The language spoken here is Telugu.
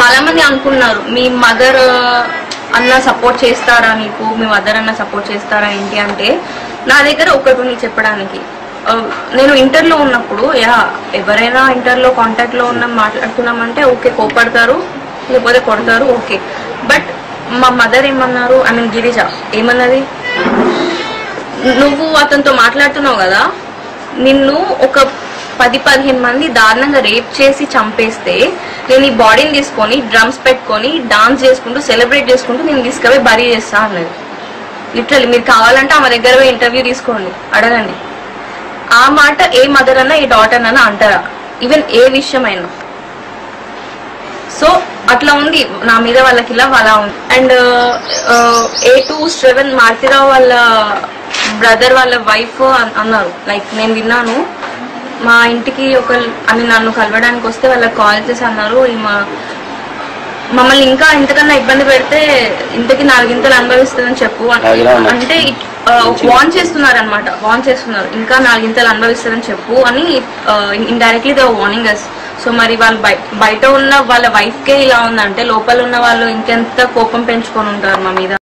చాలా మంది అనుకున్నారు మీ మదర్ అన్న సపోర్ట్ చేస్తారా నీకు మీ మదర్ అన్న సపోర్ట్ చేస్తారా ఏంటి అంటే నా దగ్గర ఒకటి ఉంది చెప్పడానికి ఆ, నేను ఇంటర్లో ఉన్నప్పుడు యా ఎవరైనా ఇంటర్లో కాంటాక్ట్లో ఉన్న మాట్లాడుతున్నామంటే ఓకే కోపడతారు లేకపోతే కొడతారు ఓకే బట్ మా మదర్ ఏమన్నారు ఐ మీన్ గిరిజ ఏమన్నది నువ్వు అతనితో మాట్లాడుతున్నావు కదా నిన్ను ఒక పది పదిహేను మంది దారుణంగా రేప్ చేసి చంపేస్తే నేను ఈ బాడీని తీసుకొని డ్రమ్స్ పెట్టుకొని డాన్స్ చేసుకుంటూ సెలబ్రేట్ చేసుకుంటూ నేను తీసుకుపోయి బరీ చేస్తా అన్నది లిటరల్లీ మీరు కావాలంటే ఆమె దగ్గర పోయి ఇంటర్వ్యూ తీసుకోండి అడగండి ఆ మాట ఏ మదర్ అన్నా ఏ డాటర్ అన్నా అంటారా ఈవెన్ ఏ విషయమైనా సో అట్లా ఉంది నా మీద వాళ్ళకి ఇలా అలా ఉంది and A two Shravan Maruthirao వాళ్ళ బ్రదర్ వాళ్ళ వైఫ్ అన్నారు లైక్ నేను విన్నాను మా ఇంటికి ఒక అని నన్ను కలవడానికి వస్తే వాళ్ళకి కాల్ చేసి అన్నారు ఈమె మమ్మల్ని ఇంకా ఇంతకన్నా ఇబ్బంది పెడితే ఇంతకి నాలుగింతలు అనుభవిస్తుందని చెప్పు అని- అదిలా ఉంది. అంటే వాన్ చేస్తున్నారు అనమాట వాన్ చేస్తున్నారు ఇంకా నాలుగింతలు అనుభవిస్తుందని చెప్పు అని indirectly they warning us so మరి వాళ్ళు బయ- బయట ఉన్న వాళ్ళ వైఫ్ కే ఇలా ఉందంటే లోపల ఉన్న వాళ్ళు ఇంకెంత కోపం పెంచుకొని ఉంటారు మా మీద